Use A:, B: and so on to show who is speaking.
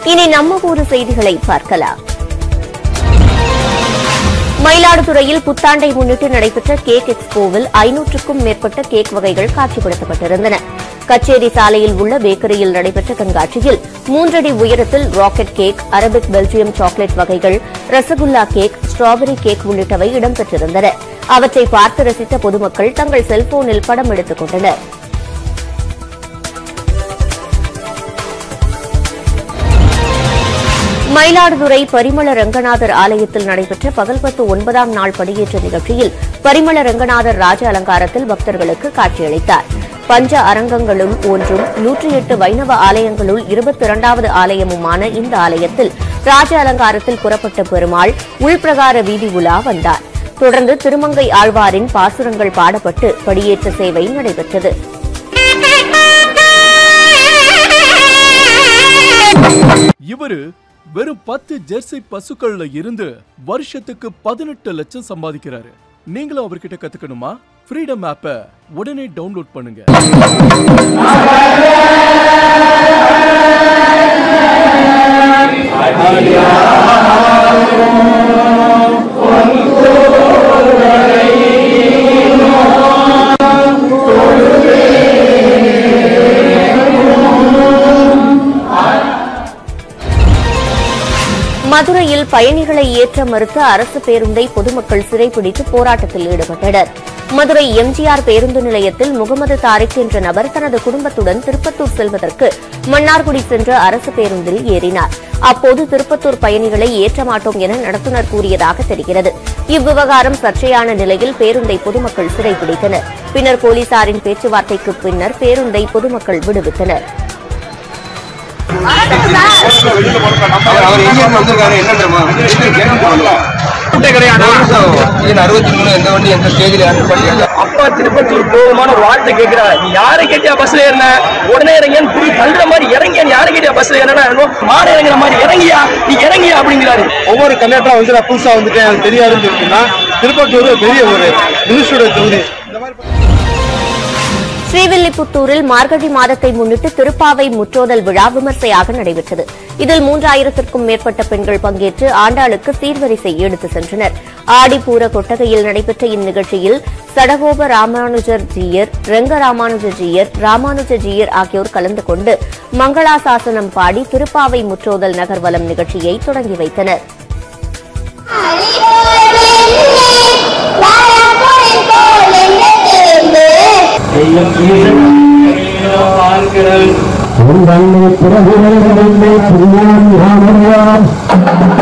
A: இனி நம்ம ஊரு செய்திகளை பார்க்கலாம் மயிலாடுதுறையில் புத்தாண்டை முன்னிட்டு நடைபெற்ற கேக் எக்ஸ்போவில் ஐநூற்றுக்கும் மேற்பட்ட கேக் வகைகள் காட்சிப்படுத்தப்பட்டிருந்தன கச்சேரி சாலையில் உள்ள பேக்கரியில் நடைபெற்ற கண்காட்சியில் மூன்றடி உயரத்தில் rocket cake Arabic Belgium chocolate வகைகள் ரசகுல்லா கேக் ஸ்ட்ராபெரி கேக் உள்ளிட்டவை இடம்பெற்றிருந்தன அவற்றை பார்த்து ரசித்த பொதுமக்கள் தங்கள் செல்போனில் படம் எடுத்துக் கொண்டனர் மயிலாடுதுறை பரிமள ரங்கநாதர் ஆலயத்தில் நடைபெற்ற பகல்பத்து ஒன்பதாம் நாள் படியேற்ற நிகழ்ச்சியில் பரிமள ரங்கநாதர் ராஜ அலங்காரத்தில் பக்தர்களுக்கு காட்சியளித்தார் பஞ்ச அரங்கங்களுள் ஒன்றும் நூற்றி எட்டு வைணவ ஆலயங்களுள் இருபத்தி இரண்டாவது ஆலயமுமான இந்த ஆலயத்தில் ராஜ அலங்காரத்தில் புறப்பட்ட பெருமாள் உள்பிரகார வீதி உலா வந்தார் தொடர்ந்து திருமங்கை ஆழ்வாரின் பாசுரங்கள் பாடப்பட்டு படியேற்ற சேவை நடைபெற்றது
B: இவரு வெறும் பத்து ஜெர்சி பசுக்கள்ல இருந்து வருஷத்துக்கு பதினெட்டு லட்சம் சம்பாதிக்கிறாரு நீங்களும் அவர்கிட்ட கத்துக்கணுமா ஃப்ரீடம் ஆப்பை உடனே டவுன்லோட் பண்ணுங்க
A: மதுரையில் பயணிகளை ஏற்ற மறுத்த அரசு பேருந்தை பொதுமக்கள் சிறைபிடித்து போராட்டத்தில் ஈடுபட்டனர் மதுரை எம்ஜிஆர் பேருந்து நிலையத்தில் முகமது தாரிக் என்ற நபர் தனது குடும்பத்துடன் திருப்பத்தூர் செல்வதற்கு மன்னார்குடி சென்ற அரசு பேருந்தில் ஏறினார் அப்போது திருப்பத்தூர் பயணிகளை ஏற்ற மாட்டோம் என நடத்துனர் கூறியதாக தெரிகிறது இவ்விவகாரம் சர்ச்சையான நிலையில் பேருந்தை பொதுமக்கள் சிறைபிடித்தனர் பின்னர் போலீசாரின் பேச்சுவார்த்தைக்கு பின்னர் பேருந்தை பொதுமக்கள் விடுவித்தனர்
C: அவர் அவர் இந்தியன் வந்திருக்காரு என்ன தெரியுமா கூட்ட கிடையாது அறுபத்தி மூணு எந்த வண்டி எந்த ஸ்டேஜில் யாரும் பண்ணி
D: அப்பா திருப்பத்தூர் போகுமான வார்த்தை கேட்கிறா நீ யாரை கேட்டியா பஸ்ல ஏறின உடனே இறங்கியான்னு புரி தள்ளுற மாதிரி இறங்கியா நீ யாரை கேட்டியா பஸ்ல ஏறினா மாடு இறங்குற மாதிரி இறங்கியா நீ இறங்கியா அப்படிங்கிறாரு
E: ஒவ்வொரு கண்டக்டரா வந்து நான் புதுசா வந்துட்டேன் எனக்கு தெரியாதுன்னு சொல்லிட்டுனா திருப்பத்தூர் ஒரு பெரிய ஒரு மினிஸ்டரோட தொகுதி
A: ஸ்ரீவில்லிபுத்தூரில் மார்கழி மாதத்தை முன்னிட்டு திருப்பாவை முற்றோதல் விழா விமர்சையாக நடைபெற்றது இதில் மூன்றாயிரத்திற்கும் மேற்பட்ட பெண்கள் பங்கேற்று ஆண்டாளுக்கு சீர்வரிசை எடுத்து சென்றனர் ஆடிப்பூர கொட்டகையில் நடைபெற்ற இந்நிகழ்ச்சியில் சடகோப ராமானுஜர் ஜீயர் ரெங்க ராமானுஜர் ஜீயர் ராமானுஜ ஜீயர் ஆகியோர் கலந்து கொண்டு மங்களாசாசனம் பாடி திருப்பாவை முற்றோதல் நகர்வலம் நிகழ்ச்சியை தொடங்கி வைத்தனர்
F: உங்கள் பிறகு புரியான்